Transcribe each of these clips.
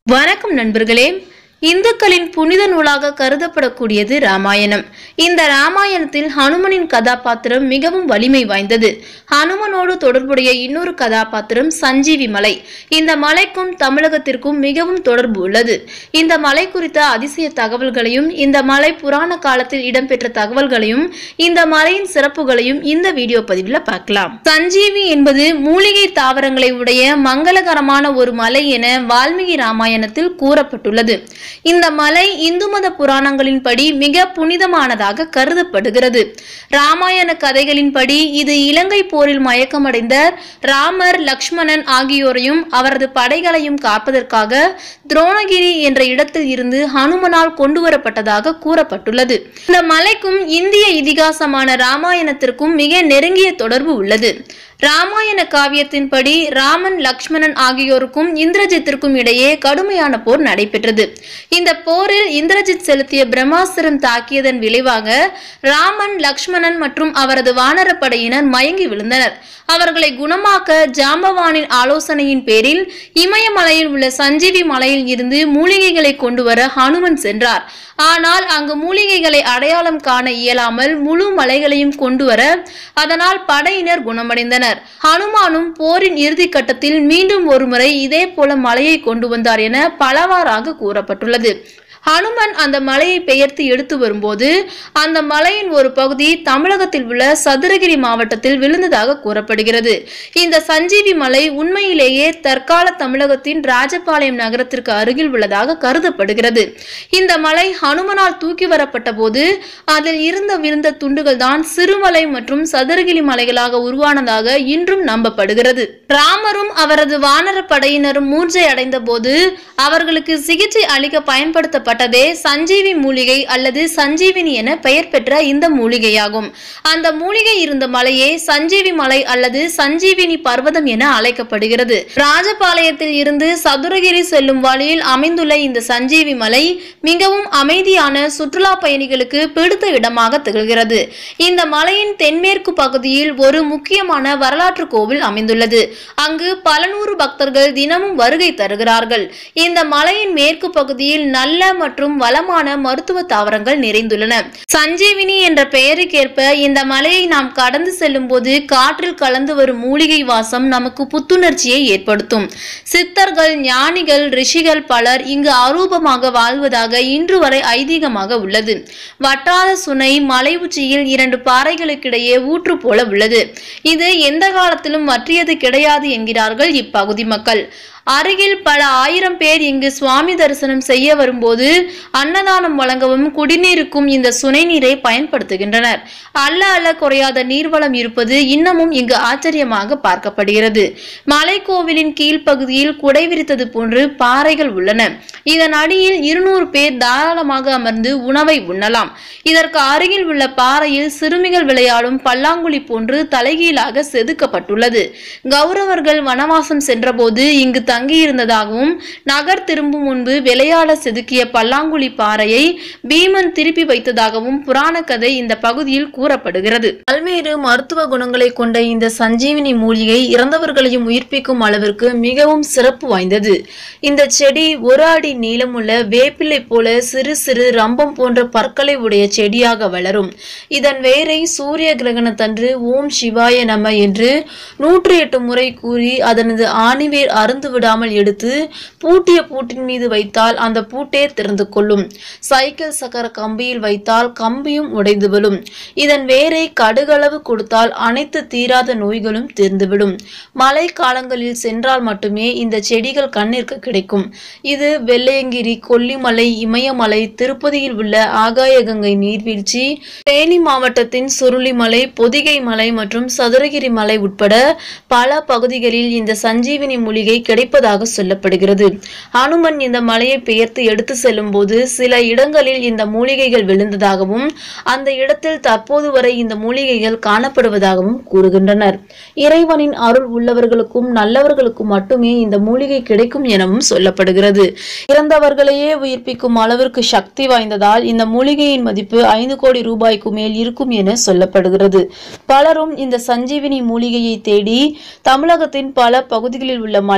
வணக்கம் நண்பர்களே இந்துக்களின் புனித நூலாக கருதப்படக்கூடியது ராமாயணம் இந்த ராமாயணத்தில் ஹனுமனின் கதாபாத்திரம் மிகவும் வலிமை வாய்ந்தது ஹனுமனோடு தொடர்புடைய இன்னொரு கதாபாத்திரம் சஞ்சீவி மலை இந்த மலைக்கும் தமிழகத்திற்கும் மிகவும் தொடர்பு உள்ளது இந்த மலை குறித்த அதிசய தகவல்களையும் இந்த மலை புராண காலத்தில் இடம்பெற்ற தகவல்களையும் இந்த மலையின் சிறப்புகளையும் இந்த வீடியோ பதிவில் பார்க்கலாம் சஞ்சீவி என்பது மூலிகை தாவரங்களை உடைய மங்களகரமான ஒரு மலை என வால்மீகி ராமாயணத்தில் கூறப்பட்டுள்ளது இந்த மலை இந்து மத புராணங்களின்படி மிக புனிதமானதாக கருதப்படுகிறது ராமாயண கதைகளின்படி இது இலங்கை போரில் மயக்கமடைந்த ராமர் லக்ஷ்மணன் ஆகியோரையும் அவரது படைகளையும் காப்பதற்காக துரோணகிரி என்ற இடத்தில் இருந்து ஹனுமனால் கொண்டு வரப்பட்டதாக கூறப்பட்டுள்ளது இந்த மலைக்கும் இந்திய இதிகாசமான ராமாயணத்திற்கும் மிக நெருங்கிய தொடர்பு உள்ளது ராமாயண காவியத்தின்படி ராமன் லக்ஷ்மணன் ஆகியோருக்கும் இந்திரஜித்திற்கும் இடையே கடுமையான போர் நடைபெற்றது இந்த போரில் இந்திரஜித் செலுத்திய பிரம்மாஸ்திரம் தாக்கியதன் விளைவாக ராமன் லக்ஷ்மணன் மற்றும் அவரது வானரப்படையினர் மயங்கி விழுந்தனர் அவர்களை குணமாக்க ஜாம்பவானின் ஆலோசனையின் பேரில் இமயமலையில் உள்ள சஞ்சீவி மலையில் இருந்து மூலிகைகளை கொண்டு வர ஹனுமன் சென்றார் ஆனால் அங்கு மூலிகைகளை அடையாளம் காண இயலாமல் முழு மலைகளையும் கொண்டு வர அதனால் படையினர் குணமடைந்தனர் ஹனுமானும் போரின் இறுதி கட்டத்தில் மீண்டும் ஒருமுறை இதே போல மலையை கொண்டு வந்தார் என பலவாறாக கூறப்பட்டுள்ளது ஹனுமன் அந்த மலையை பெயர்த்து எடுத்து வரும்போது அந்த மலையின் ஒரு பகுதி தமிழகத்தில் உள்ள சதுரகிரி மாவட்டத்தில் விழுந்ததாக கூறப்படுகிறது இந்த சஞ்சீவி மலை உண்மையிலேயே தற்கால தமிழகத்தின் ராஜபாளையம் நகரத்திற்கு அருகில் உள்ளதாக கருதப்படுகிறது இந்த மலை ஹனுமனால் தூக்கி வரப்பட்ட போது அதில் இருந்த விழுந்த துண்டுகள் தான் சிறுமலை மற்றும் சதுரகிரி மலைகளாக உருவானதாக இன்றும் நம்பப்படுகிறது ராமரும் அவரது வானர படையினரும் மூர்ச்சை அடைந்த போது அவர்களுக்கு சிகிச்சை அளிக்க பயன்படுத்தப்பட்டதே சஞ்சீவி மூலிகை அல்லது சஞ்சீவினி என பெயர் பெற்ற இந்த மூலிகையாகும் அந்த மூலிகை இருந்த மலையே சஞ்சீவி மலை அல்லது சஞ்சீவினி பர்வதம் என அழைக்கப்படுகிறது ராஜபாளையத்தில் இருந்து சதுரகிரி செல்லும் வழியில் அமைந்துள்ள இந்த சஞ்சீவி மலை மிகவும் அமைதியான சுற்றுலா பயணிகளுக்கு பிடித்த இடமாக திகழ்கிறது இந்த மலையின் தென்மேற்கு பகுதியில் ஒரு முக்கியமான வரலாற்று கோவில் அமைந்துள்ளது அங்கு பல நூறு பக்தர்கள் தினமும் வருகை தருகிறார்கள் இந்த மலையின் மேற்கு பகுதியில் நல்ல மற்றும் வளமான மருத்துவ தாவரங்கள் நிறைந்துள்ளன சஞ்சீவினி என்ற பெயருக்கேற்ப இந்த மலையை நாம் கடந்து செல்லும் போது காற்றில் கலந்து வரும் மூலிகை வாசம் நமக்கு புத்துணர்ச்சியை ஏற்படுத்தும் சித்தர்கள் ஞானிகள் ரிஷிகள் பலர் இங்கு அரூபமாக வாழ்வதாக இன்று வரை ஐதீகமாக உள்ளது வட்டார சுனை மலை உச்சியில் இரண்டு பாறைகளுக்கிடையே ஊற்று போல உள்ளது இது எந்த காலத்திலும் வற்றியது கிடையாது என்கிறார்கள் இப்பகுதி மக்கள் அருகில் பல ஆயிரம் பேர் இங்கு சுவாமி தரிசனம் செய்ய வரும்போது அன்னதானம் வழங்கவும் குடிநீருக்கும் இந்த சுனை நீரை பயன்படுத்துகின்றனர் அல்ல அல்ல குறையாத நீர்வளம் இருப்பது இன்னமும் இங்கு ஆச்சரியமாக பார்க்கப்படுகிறது மலைக்கோவிலின் கீழ்ப்பகுதியில் குடை விரித்தது போன்று பாறைகள் உள்ளன இதன் அடியில் இருநூறு பேர் தாராளமாக அமர்ந்து உணவை உண்ணலாம் இதற்கு அருகில் உள்ள பாறையில் சிறுமிகள் விளையாடும் பல்லாங்குழி போன்று தலைகீழாக செதுக்கப்பட்டுள்ளது கௌரவர்கள் வனவாசம் சென்றபோது இங்கு தங்கியிருந்ததாகவும் நகர் திரும்பும் முன்பு விளையாட செதுக்கிய பல்லாங்குழி பாறையை பீமன் திருப்பி வைத்ததாகவும் புராண கதை இந்த பகுதியில் கூறப்படுகிறது பல்வேறு மருத்துவ குணங்களை கொண்ட இந்த சஞ்சீவினி மூலிகை இறந்தவர்களையும் உயிர்ப்பிக்கும் அளவிற்கு மிகவும் சிறப்பு வாய்ந்தது இந்த செடி ஒரு அடி நீளமுள்ள வேப்பிலை போல சிறு சிறு ரம்பம் போன்ற பற்களை உடைய செடியாக வளரும் இதன் வேரை சூரிய கிரகணத்தன்று ஓம் சிவாய நம என்று நூற்றி எட்டு முறை கூறி அதனது ஆணிவேர் அருந்து விடாமல் எடுத்து பூட்டிய பூட்டின் மீது வைத்தால் அந்த பூட்டே திறந்து கொள்ளும் சைக்கிள் சக்கர கம்பியில் வைத்தால் கம்பியும் உடைந்து விழும் இதன் வேரை கடுகளவு கொடுத்தால் அனைத்து தீராத நோய்களும் தீர்ந்துவிடும் மழை காலங்களில் சென்றால் மட்டுமே இந்த செடிகள் கண்ணிற்கு கிடைக்கும் இது வெள்ளையங்கிரி கொல்லிமலை இமயமலை திருப்பதியில் உள்ள ஆகாயகங்கை நீர்வீழ்ச்சி தேனி மாவட்டத்தின் சுருளிமலை பொதிகை மலை மற்றும் சதுரகிரி மலை உட்பட பல பகுதிகளில் இந்த சஞ்சீவினி மூலிகை கிடைப்பதாக சொல்லப்படுகிறது ஹனுமன் இந்த மலையை பெயர்த்து எடுத்து செல்லும் போது சில இடங்களில் இந்த மூலிகைகள் விழுந்ததாகவும் அந்த இடத்தில் தற்போது வரை இந்த மூலிகைகள் காணப்படுவதாகவும் கூறுகின்றனர் இறைவனின் அருள் உள்ளவர்களுக்கும் நல்லவர்களுக்கும் மட்டுமே இந்த மூலிகை கிடைக்கும் எனவும் சொல்லப்படுகிறது இறந்தவர்களையே உயிர்ப்பிக்கும் அளவிற்கு சக்தி வாய்ந்ததால் இந்த மூலிகையின் மதிப்பு ஐந்து கோடி ரூபாய்க்கு மேல் இருக்கும் என சொல்லப்படுகிறது பலரும் இந்த சஞ்சீவினி மூலிகையை தேடி தமிழகத்தின் பல பகுதிகளில் உள்ள மலைகளிலும்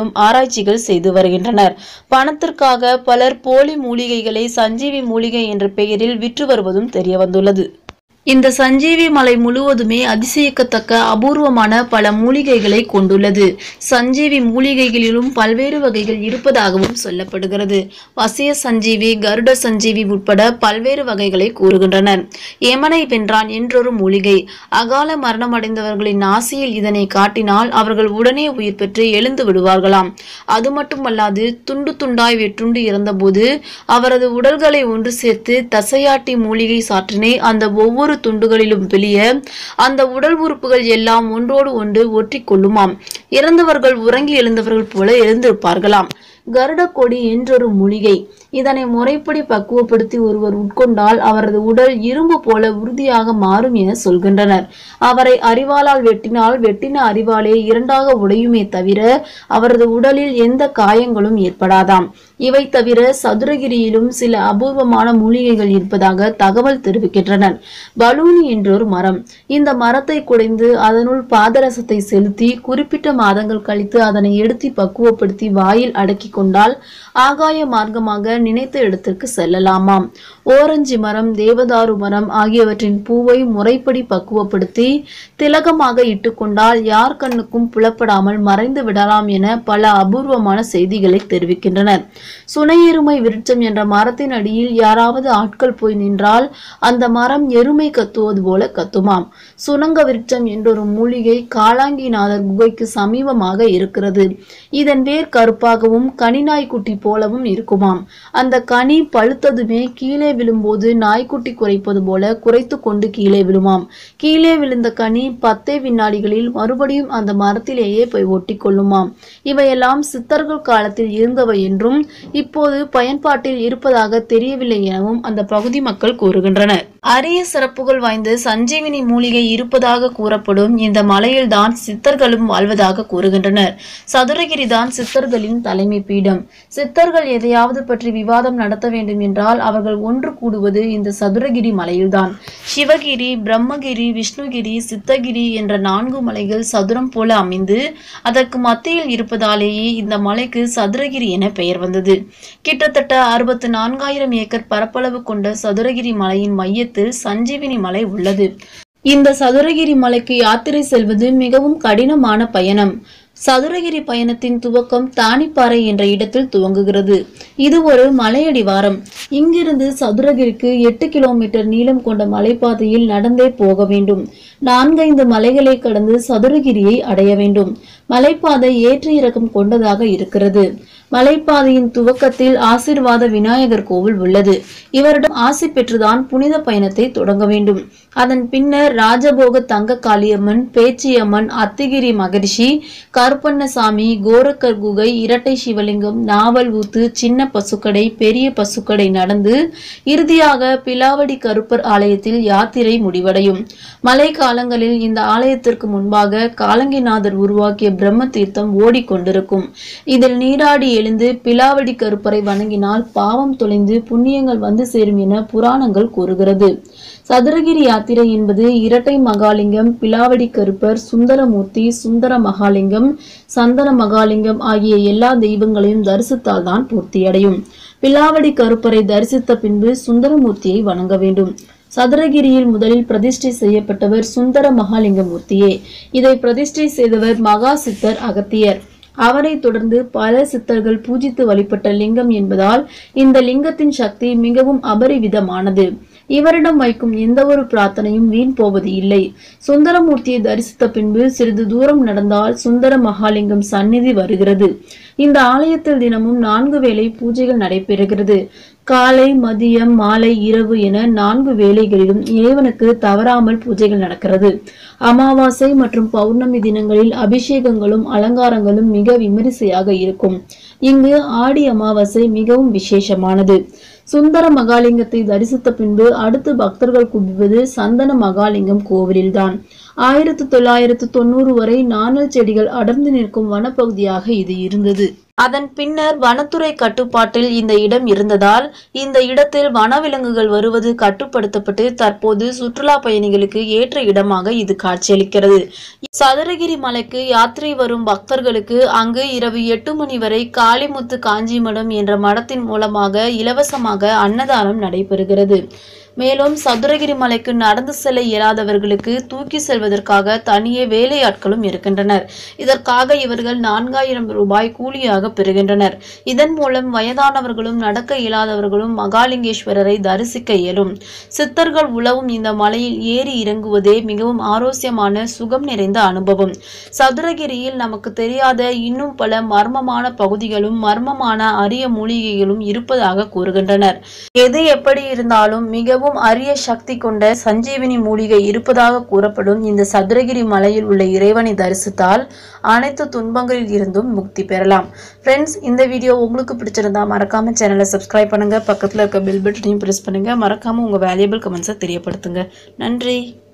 மேலும் ஆராய்ச்சிகள் செய்து வருகின்றனர் பணத்திற்காக பலர் போலி மூலிகைகளை சஞ்சீவி மூலிகை என்ற பெயரில் விற்று வருவதும் தெரியவந்துள்ளது இந்த சஞ்சீவி மலை முழுவதுமே அதிசயிக்கத்தக்க அபூர்வமான பல மூலிகைகளை கொண்டுள்ளது சஞ்சீவி மூலிகைகளிலும் பல்வேறு வகைகள் இருப்பதாகவும் சொல்லப்படுகிறது வசிய சஞ்சீவி கருட சஞ்சீவி உட்பட பல்வேறு வகைகளை கூறுகின்றனர் யமனை வென்றான் என்றொரு மூலிகை அகால மரணமடைந்தவர்களின் நாசியில் இதனை காட்டினால் அவர்கள் உடனே உயிர் பெற்று எழுந்து விடுவார்களாம் அது மட்டுமல்லாது துண்டு துண்டாய் வெற்றுண்டு இறந்தபோது அவரது உடல்களை ஒன்று சேர்த்து தசையாட்டி மூலிகை சாற்றினை அந்த ஒவ்வொரு துண்டுகளிலும் பிழிய அந்த உடல் உறுப்புகள் எல்லாம் ஒன்றோடு ஒன்று ஒற்றிக் கொள்ளுமாம் இறந்தவர்கள் உறங்கி எழுந்தவர்கள் போல எழுந்திருப்பார்களாம் கருடக்கொடி என்றொரு மூலிகை இதனை முறைப்படி பக்குவப்படுத்தி ஒருவர் உட்கொண்டால் அவரது உடல் இரும்பு போல உறுதியாக மாறும் என சொல்கின்றனர் அவரை அறிவாளால் வெட்டினால் வெட்டின அறிவாலே இரண்டாக உடையுமே தவிர அவரது உடலில் எந்த காயங்களும் ஏற்படாதாம் இவை தவிர சதுரகிரியிலும் சில அபூர்வமான மூலிகைகள் இருப்பதாக தகவல் தெரிவிக்கின்றனர் பலூனி என்றொரு மரம் இந்த மரத்தை குடைந்து அதனுள் பாதரசத்தை செலுத்தி குறிப்பிட்ட மாதங்கள் கழித்து அதனை எடுத்து பக்குவப்படுத்தி வாயில் அடக்கி கொண்டால் ஆகாய மார்க்கமாக நினைத்த இடத்திற்கு செல்லலாமாம் ஓரஞ்சி மரம் தேவதாரு மரம் ஆகியவற்றின் பூவை முறைப்படி பக்குவப்படுத்தி திலகமாக இட்டுக்கொண்டால் யார் கண்ணுக்கும் புலப்படாமல் மறைந்து விடலாம் என பல அபூர்வமான செய்திகளை தெரிவிக்கின்றனர் சுனையெருமை விருட்சம் என்ற மரத்தின் அடியில் யாராவது ஆட்கள் போய் நின்றால் அந்த மரம் எருமை கத்துவது போல கத்துமாம் சுனங்க விருட்சம் என்றொரு மூலிகை காளாங்கிநாதர் குகைக்கு சமீபமாக இருக்கிறது இதன் வேர் கருப்பாகவும் கனி நாய்க்குட்டி போலவும் இருக்குமாம் அந்த கனி பழுத்ததுமே கீழே விழும்போது நாய்க்குட்டி குறைப்பது போல குறைத்து கொண்டு கீழே விழுமாம் கீழே விழுந்த கனி பத்தே வினாடிகளில் மறுபடியும் அந்த மரத்திலேயே போய் ஒட்டி கொள்ளுமாம் இவையெல்லாம் சித்தர்கள் காலத்தில் இருந்தவை என்றும் இப்போது பயன்பாட்டில் இருப்பதாக தெரியவில்லை எனவும் அந்த பகுதி மக்கள் கூறுகின்றனர் அரிய சிறப்புகள் வாய்ந்த சஞ்சீவினி மூலிகை இருப்பதாக கூறப்படும் இந்த மலையில்தான் சித்தர்களும் வாழ்வதாக கூறுகின்றனர் சதுரகிரி தான் சித்தர்களின் தலைமை பீடம் சித்தர்கள் எதையாவது பற்றி விவாதம் நடத்த வேண்டும் என்றால் அவர்கள் ஒன்று கூடுவது இந்த சதுரகிரி மலையில்தான் சிவகிரி பிரம்மகிரி விஷ்ணுகிரி சித்தகிரி என்ற நான்கு மலைகள் சதுரம் போல அமைந்து அதற்கு மத்தியில் இருப்பதாலேயே இந்த மலைக்கு சதுரகிரி என பெயர் வந்தது கிட்டத்தட்ட அறுபத்து நான்காயிரம் ஏக்கர் பரப்பளவு கொண்ட சதுரகிரி மலையின் மையத்தில் சஞ்சீவினி மலை உள்ளது இந்த சதுரகிரி மலைக்கு யாத்திரை செல்வது மிகவும் கடினமான பயணம் சதுரகிரி பயணத்தின் துவக்கம் தானிப்பாறை என்ற இடத்தில் துவங்குகிறது இது ஒரு மலையடிவாரம் இங்கிருந்து சதுரகிரிக்கு எட்டு கிலோமீட்டர் நீளம் கொண்ட மலைப்பாதையில் நடந்தே போக வேண்டும் நான்கைந்து மலைகளை கடந்து சதுரகிரியை அடைய வேண்டும் மலைப்பாதை ஏற்ற இறக்கம் கொண்டதாக இருக்கிறது மலைப்பாதையின் துவக்கத்தில் ஆசிர்வாத விநாயகர் கோவில் உள்ளது இவரிடம் ஆசி பெற்றுதான் புனித பயணத்தை தொடங்க வேண்டும் அதன் பின்னர் ராஜபோக தங்க காளியம்மன் பேச்சியம்மன் அத்திகிரி மகரிஷி கருப்பண்ணசாமி கோரக்கர் குகை இரட்டை சிவலிங்கம் நாவல் ஊத்து சின்ன பசுக்கடை பெரிய பசுக்கடை நடந்து இறுதியாக பிலாவடி கருப்பர் ஆலயத்தில் யாத்திரை முடிவடையும் மழை காலங்களில் இந்த ஆலயத்திற்கு முன்பாக காலங்கிநாதர் உருவாக்கிய பிரம்ம தீர்த்தம் ஓடிக்கொண்டிருக்கும் இதில் நீராடி எழுந்து பிலாவடி கருப்பரை வணங்கினால் பாவம் தொலைந்து புண்ணியங்கள் வந்து சேரும் என புராணங்கள் கூறுகிறது சதுரகிரி யாத்திரை என்பது இரட்டை மகாலிங்கம் பிலாவடி கருப்பர் சுந்தரமூர்த்தி சுந்தர மகாலிங்கம் சந்தன மகாலிங்கம் ஆகிய எல்லா தெய்வங்களையும் தரிசித்தால் தான் பூர்த்தியடையும் பிலாவடி கருப்பரை தரிசித்த பின்பு சுந்தரமூர்த்தியை வணங்க வேண்டும் சதுரகிரியில் முதலில் பிரதிஷ்டை செய்யப்பட்டவர் சுந்தர மகாலிங்கமூர்த்தியே இதை பிரதிஷ்டை செய்தவர் மகா சித்தர் அகத்தியர் அவரைத் தொடர்ந்து பல சித்தர்கள் பூஜித்து வழிபட்ட லிங்கம் என்பதால் இந்த லிங்கத்தின் சக்தி மிகவும் அபரிவிதமானது இவரிடம் வைக்கும் எந்த ஒரு பிரார்த்தனையும் வீண் போவது இல்லை சுந்தரமூர்த்தியை தரிசித்த பின்பு சிறிது தூரம் நடந்தால் சுந்தர மகாலிங்கம் சந்நிதி வருகிறது இந்த ஆலயத்தில் தினமும் நான்கு வேளை பூஜைகள் நடைபெறுகிறது காலை மதியம் மாலை இரவு என நான்கு வேளைகளிலும் இறைவனுக்கு தவறாமல் பூஜைகள் நடக்கிறது அமாவாசை மற்றும் பௌர்ணமி தினங்களில் அபிஷேகங்களும் அலங்காரங்களும் மிக விமரிசையாக இருக்கும் இங்கு ஆடி அமாவாசை மிகவும் விசேஷமானது சுந்தர மகாலிங்கத்தை தரிசித்த பின்பு அடுத்து பக்தர்கள் குவிவது சந்தன மகாலிங்கம் கோவிலில்தான் ஆயிரத்து தொள்ளாயிரத்து தொண்ணூறு வரை நாணல் செடிகள் அடர்ந்து நிற்கும் வனப்பகுதியாக இது இருந்தது அதன் பின்னர் வனத்துறை கட்டுப்பாட்டில் இந்த இடம் இருந்ததால் இந்த இடத்தில் வனவிலங்குகள் வருவது கட்டுப்படுத்தப்பட்டு தற்போது சுற்றுலா பயணிகளுக்கு ஏற்ற இடமாக இது காட்சியளிக்கிறது சதுரகிரி மலைக்கு யாத்திரை வரும் பக்தர்களுக்கு அங்கு இரவு எட்டு மணி வரை காளிமுத்து காஞ்சிமடம் என்ற மடத்தின் மூலமாக இலவசமாக அன்னதானம் நடைபெறுகிறது மேலும் சதுரகிரி மலைக்கு நடந்து செல்ல இயலாதவர்களுக்கு தூக்கி செல்வதற்காக தனியே வேலையாட்களும் இருக்கின்றனர் இதற்காக இவர்கள் நான்காயிரம் ரூபாய் கூலியாக பெறுகின்றனர் இதன் மூலம் வயதானவர்களும் நடக்க இயலாதவர்களும் மகாலிங்கேஸ்வரரை தரிசிக்க இயலும் சித்தர்கள் உலவும் இந்த மலையில் ஏறி இறங்குவதே மிகவும் ஆரோக்கியமான சுகம் நிறைந்த அனுபவம் சதுரகிரியில் நமக்கு தெரியாத இன்னும் பல மர்மமான பகுதிகளும் மர்மமான அரிய மூலிகைகளும் இருப்பதாக கூறுகின்றனர் எது எப்படி இருந்தாலும் மிகவும் அரிய சக்தி கொண்ட சஞ்சீவினி மூலிகை இருப்பதாக கூறப்படும் இந்த சதுரகிரி மலையில் உள்ள இறைவனை தரிசித்தால் அனைத்து துன்பங்களில் இருந்தும் முக்தி பெறலாம் ஃப்ரெண்ட்ஸ் இந்த வீடியோ உங்களுக்கு பிடிச்சிருந்தா மறக்காம சேனலை சப்ஸ்கிரைப் பண்ணுங்க பக்கத்தில் இருக்க பெல் பட்டனையும் ப்ரெஸ் பண்ணுங்க மறக்காம உங்க வேல்யூபிள் கமெண்ட்ஸை தெரியப்படுத்துங்க நன்றி